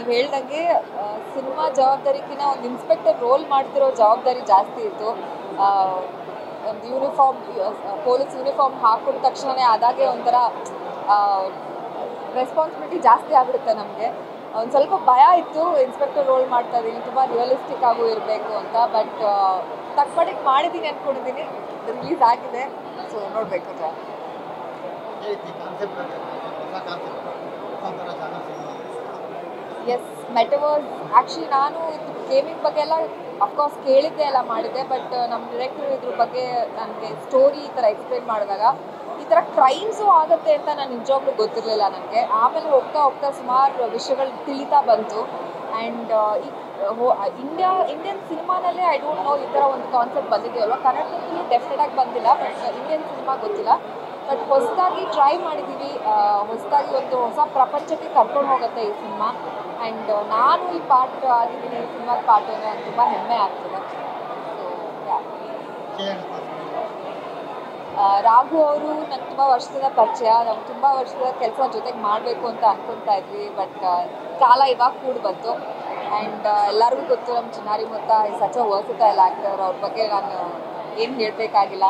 ನೀವು ಹೇಳ್ದಂಗೆ ಸಿನಿಮಾ ಜವಾಬ್ದಾರಿಗಿಂತ ಒಂದು ಇನ್ಸ್ಪೆಕ್ಟರ್ ರೋಲ್ ಮಾಡ್ತಿರೋ ಜವಾಬ್ದಾರಿ ಜಾಸ್ತಿ ಇತ್ತು ಆ, ಒಂದು ಯೂನಿಫಾರ್ಮ್ ಪೊಲೀಸ್ ಯೂನಿಫಾರ್ಮ್ ಹಾಕಿದ ತಕ್ಷಣವೇ ಅದಾಗೆ ಒಂಥರ ರೆಸ್ಪಾನ್ಸಿಬಿಲಿಟಿ ಜಾಸ್ತಿ ಆಗಿಬಿಡುತ್ತೆ ನಮಗೆ ಒಂದು ಸ್ವಲ್ಪ ಭಯ ಇತ್ತು ಇನ್ಸ್ಪೆಕ್ಟರ್ ರೋಲ್ ಮಾಡ್ತಾ ಇದ್ದೀನಿ ತುಂಬ ರಿಯಲಿಸ್ಟಿಕ್ ಆಗು ಇರಬೇಕು ಅಂತ ಬಟ್ ತಕ್ಕಮಟ್ಟಿಗೆ ಮಾಡಿದ್ದೀನಿ ಅಂದ್ಕೊಂಡಿದ್ದೀನಿ ರಿಲೀಸ್ ಆಗಿದೆ ಸೊ ನೋಡಬೇಕು ಜಾಸ್ತಿ ಈ ರೀತಿ ಕಾನ್ಸೆಪ್ಟ್ ಹೊಸ ಕಾನ್ಸೆಪ್ಟ್ ಹೊಸ ಥರ genre cinema yes metaverse actually ನಾನು ಇದ್ರ ಗೇಮಿಂಗ್ ಬಗ್ಗೆ ಎಲ್ಲ ಅಫ್ಕೋರ್ಸ್ ಕೇಳಿದ್ದೆ ಎಲ್ಲ ಮಾಡಿದ್ದೆ ಬಟ್ ನಮ್ಮ ಡೈರೆಕ್ಟರ್ ಇದ್ರ ಬಗ್ಗೆ ನನಗೆ ಸ್ಟೋರಿ ಈ ಥರ ಎಕ್ಸ್ಪ್ಲೇನ್ ಮಾಡಿದಾಗ ಈ ಥರ ಕ್ರೈಮ್ಸು ಆಗುತ್ತೆ ಅಂತ ನಾನು ನಿಜವಾಗ್ಲೂ ಗೊತ್ತಿರಲಿಲ್ಲ ನನಗೆ ಆಮೇಲೆ ಹೋಗ್ತಾ ಹೋಗ್ತಾ ಸುಮಾರು ವಿಷಯಗಳು ತಿಳಿತಾ ಬಂತು ಆ್ಯಂಡ್ ಈ ಇಂಡಿಯಾ ಇಂಡಿಯನ್ ಸಿನಿಮಾನಲ್ಲೇ ಐ ಡೋಂಟ್ ನೋ ಈ ಥರ ಒಂದು ಕಾನ್ಸೆಪ್ಟ್ ಬಂದಿದೆಯಲ್ವ ಕನ್ನಡದಲ್ಲೂ ಡೆಫಿನೆಟ್ ಆಗಿ ಬಂದಿಲ್ಲ ಬಟ್ ಇಂಡಿಯನ್ ಸಿನಿಮಾ ಗೊತ್ತಿಲ್ಲ ಬಟ್ ಹೊಸದಾಗಿ ಟ್ರೈ ಮಾಡಿದ್ದೀವಿ ಹೊಸದಾಗಿ ಒಂದು ಹೊಸ ಪ್ರಪಂಚಕ್ಕೆ ಕರ್ಕೊಂಡು ಹೋಗುತ್ತೆ ಈ ಸಿನಿಮಾ ಆ್ಯಂಡ್ ನಾನು ಈ ಪಾರ್ಟ್ ಆಗಿದ್ದೀನಿ ಈ ಸಿನಿಮಾದ ಪಾರ್ಟ್ ಅಂದರೆ ನಂಗೆ ತುಂಬ ಹೆಮ್ಮೆ ಆಗ್ತದೆ ಸೊ ಕೆ ಅಂತ ರಾಘು ಅವರು ನಂಗೆ ತುಂಬ ವರ್ಷದ ಪರಿಚಯ ನಾವು ತುಂಬ ವರ್ಷದ ಕೆಲಸ ಜೊತೆಗೆ ಮಾಡಬೇಕು ಅಂತ ಅನ್ಕೊತಾ ಇದ್ವಿ ಬಟ್ ಕಾಲ ಇವಾಗ ಕೂಡ ಬಂತು ಆ್ಯಂಡ್ ಎಲ್ಲರಿಗೂ ಗೊತ್ತು ನಮ್ಮ ಚಿನ್ನಾರಿ ಮೊತ್ತ ಸಚ ವರ್ಸಟೈಲ್ ಆ್ಯಕ್ಟರ್ ಅವ್ರ ಬಗ್ಗೆ ನಾನು ಏನು ಹೇಳಬೇಕಾಗಿಲ್ಲ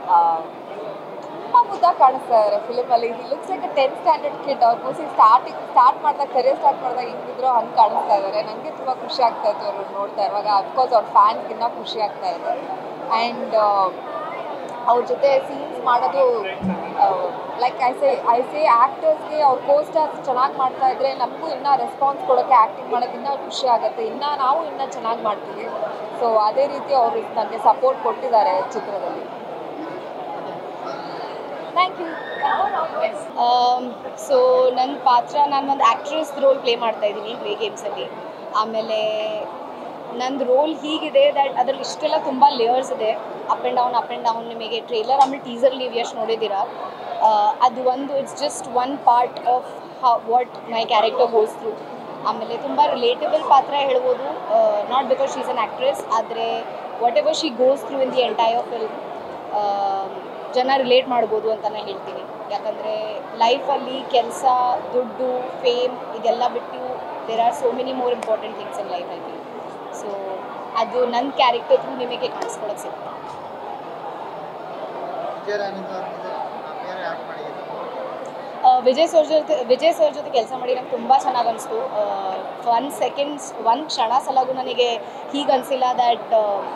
ತುಂಬ ಮುದ್ದಾಗಿ ಕಾಣಿಸ್ತಾ ಇದ್ದಾರೆ ಫಿಲಿಮಲ್ಲಿ ಇದು looks like tenth standard kid ಅವ್ರು ಮೋಸ್ಟ್ಲಿ ಸ್ಟಾರ್ಟಿಂಗ್ ಸ್ಟಾರ್ಟ್ ಮಾಡಿದಾಗ ಕರಿಯರ್ ಸ್ಟಾರ್ಟ್ ಮಾಡಿದಾಗ ಹೆಂಗಿದ್ರು ಹಂಗೆ ಕಾಣಿಸ್ತಾ ಇದ್ದಾರೆ ನನಗೆ ತುಂಬ ಖುಷಿ ಆಗ್ತಾ ಇತ್ತು ಅವ್ರು ನೋಡ್ತಾ ಇರುವಾಗ ಅಫ್ಕೋರ್ಸ್ ಅವ್ರ ಫ್ಯಾನ್ಸ್ಗಿನ್ನ ಖುಷಿ ಆಗ್ತಾ ಇದೆ ಆ್ಯಂಡ್ ಅವ್ರ ಜೊತೆ ಸೀನ್ಸ್ ಮಾಡೋದು like I say I say ಆ್ಯಕ್ಟರ್ಸ್ಗೆ ಅವ್ರ ಕೋ ಸ್ಟಾರ್ಸ್ ಚೆನ್ನಾಗಿ ಮಾಡ್ತಾ ಇದ್ರೆ ನಮಗೂ ಇನ್ನೂ ರೆಸ್ಪಾನ್ಸ್ ಕೊಡೋಕ್ಕೆ ಆ್ಯಕ್ಟಿಂಗ್ ಮಾಡೋಕ್ಕೆ ಇನ್ನೂ ಖುಷಿ ಆಗುತ್ತೆ ಇನ್ನೂ ನಾವು ಇನ್ನೂ ಚೆನ್ನಾಗಿ ಮಾಡ್ತೀವಿ ಸೊ ಅದೇ ರೀತಿ ಅವರು ನನಗೆ ಸಪೋರ್ಟ್ ಕೊಟ್ಟಿದ್ದಾರೆ ಚಿತ್ರದಲ್ಲಿ ಥ್ಯಾಂಕ್ ಯು ಸೊ ನನ್ನ ಪಾತ್ರ ನಾನು ಒಂದು ಆ್ಯಕ್ಟ್ರೆಸ್ ರೋಲ್ ಪ್ಲೇ ಮಾಡ್ತಾ ಇದ್ದೀನಿ ಗ್ರೇ ಗೇಮ್ಸಲ್ಲಿ ಆಮೇಲೆ ನಂದು ರೋಲ್ ಹೀಗಿದೆ ದ್ಯಾಟ್ ಅದ್ರಲ್ಲಿ ಇಷ್ಟೆಲ್ಲ ತುಂಬ ಲೇಯರ್ಸ್ ಇದೆ up and down up and down ನಿಮಗೆ ಟ್ರೇಲರ್ ಆಮೇಲೆ ಟೀಸರ್ ನೀವು ಎಷ್ಟು ನೋಡಿದ್ದೀರಾ ಆ, ಅದು ಒಂದು it's just one part of what my character goes through ಆಮೇಲೆ ತುಂಬ ರಿಲೇಟಬಲ್ ಪಾತ್ರ ಹೇಳ್ಬೋದು not because she's an actress ಆದರೆ whatever she goes through in the entire film ಜನ ರಿಲೇಟ್ ಮಾಡ್ಬೋದು ಅಂತ ನಾನು ಹೇಳ್ತೀನಿ ಯಾಕಂದರೆ ಲೈಫಲ್ಲಿ ಕೆಲಸ ದುಡ್ಡು ಫೇಮ್ ಇದೆಲ್ಲ ಬಿಟ್ಟು there are so many more important things in life I feel so ಅದು ನನ್ನ ಕ್ಯಾರೆಕ್ಟರ್ ಥ್ರೂ ನಿಮಗೆ ಕಾಣಿಸ್ಕೊಳಕ್ಕೆ ಸಿಗುತ್ತೆ ವಿಜಯರಾಯನಿಂದ ಬೇರೆ ಆ್ಯಕ್ಟ್ ಮಾಡಿದ್ದೀನಿ ಆ, ವಿಜಯ್ ಸರ್ ಜೊತೆ ವಿಜಯ್ ಸರ್ ಜೊತೆ ಕೆಲಸ ಮಾಡಿ ನಂಗೆ ತುಂಬ ಚೆನ್ನಾಗಿ ಅನಿಸ್ತು ಒನ್ ಸೆಕೆಂಡ್ಸ್ ಒಂದು ಕ್ಷಣ ಸಲಾಗೂ ನನಗೆ ಹೀಗೆ ಅನಿಸಿಲ್ಲ ದ್ಯಾಟ್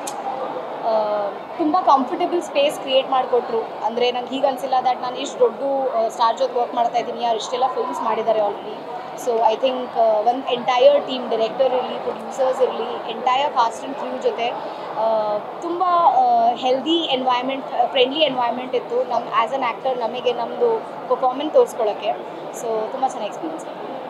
ತುಂಬ ಕಂಫರ್ಟಬಲ್ ಸ್ಪೇಸ್ ಕ್ರಿಯೇಟ್ ಮಾಡಿಕೊಟ್ರು ಅಂದರೆ ನಂಗೆ ಹೀಗೆ ಅನಿಸಿಲ್ಲ ದ್ಯಾಟ್ ನಾನು ಇಷ್ಟು ದೊಡ್ಡ ಸ್ಟಾರ್ ಜೊತೆ ವರ್ಕ್ ಮಾಡ್ತಾ ಇದ್ದೀನಿ ಅವ್ರು ಇಷ್ಟೆಲ್ಲ ಫಿಲ್ಮ್ಸ್ ಮಾಡಿದ್ದಾರೆ ಆಲ್ರೆಡಿ ಸೊ ಐ ಥಿಂಕ್ ಒಂದು ಎಂಟೈರ್ ಟೀಮ್ ಡೈರೆಕ್ಟರ್ ಇರಲಿ ಪ್ರೊಡ್ಯೂಸರ್ಸ್ ಇರಲಿ ಎಂಟೈರ್ ಕಾಸ್ಟ್ ಆ್ಯಂಡ್ ಕ್ರೂ ಜೊತೆ ತುಂಬ ಹೆಲ್ದಿ ಎನ್ವೈರ್ಮೆಂಟ್ ಫ್ರೆಂಡ್ಲಿ ಎನ್ವೈರ್ಮೆಂಟ್ ಇತ್ತು ನಮ್ಮ ಆ್ಯಸ್ ಅನ್ ಆ್ಯಕ್ಟರ್ ನಮಗೆ ನಮ್ಮದು ಪರ್ಫಾರ್ಮೆನ್ಸ್ ತೋರಿಸ್ಕೊಳ್ಳೋಕ್ಕೆ ಸೊ ತುಂಬ ಚೆನ್ನಾಗಿ ಎಕ್ಸ್ಪೀರಿಯನ್ಸ್